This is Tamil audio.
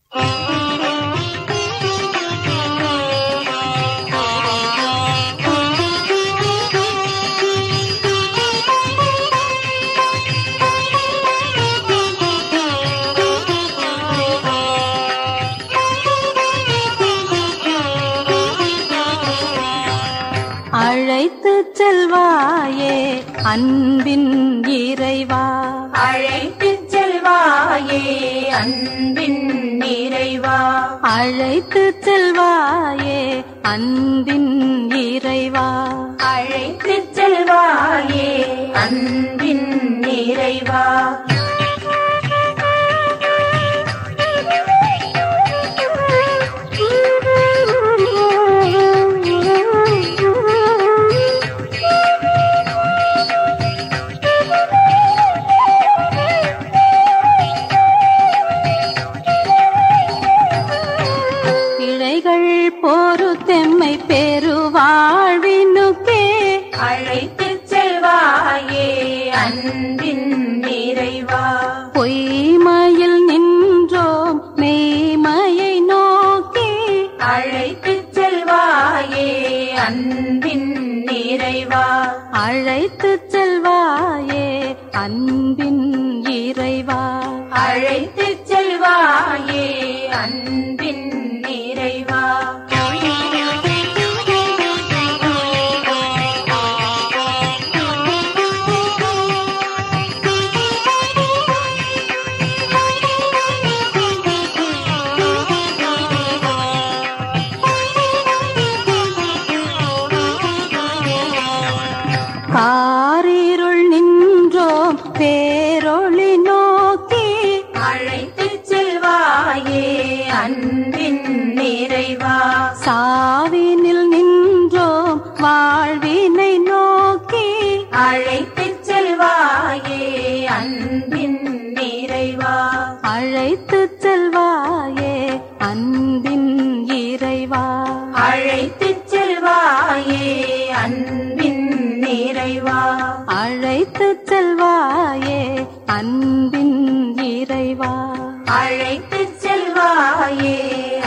அழைத்து செல்வாயே அன்பின் இறைவா அழைத்து செல்வாயே அன்பின் நிறைவா அழைத்து செல்வாயே அன்பின் இறைவா அழைத்து செல்வாயே அன்பின் நிறைவா பிழைகள் பொறுத்தெம்மை பெருவாழ்வினுக்கே அழைத்து செல்வாயே அன்பின் நிறைவா பொய்மையில் நின்றோம் மெய்மையை நோக்கி அழைத்து செல்வாயே அன்பின் நிறைவா அழைத்து செல்வாயே அன்பின் இறைவா அழைத்து செல்வாயே அன்பின் நிறைவா காரிருள் நின்றோம் பேரொளி நோக்கி அழைத்து செல்வாயே அன்பின் நிறைவா சாவினில் நின்றோம் வாழ்வினை நோக்கி அழைத்து செல்வாயே அன்பின் நிறைவா அழைத்து செல்வாயே அன்பின் இறைவா அழைத்து செல்வாயே அன்பின் நிறைவா அழைத்து செல்வாயே அன்பின் இறைவா அழைத்து செல்வாயே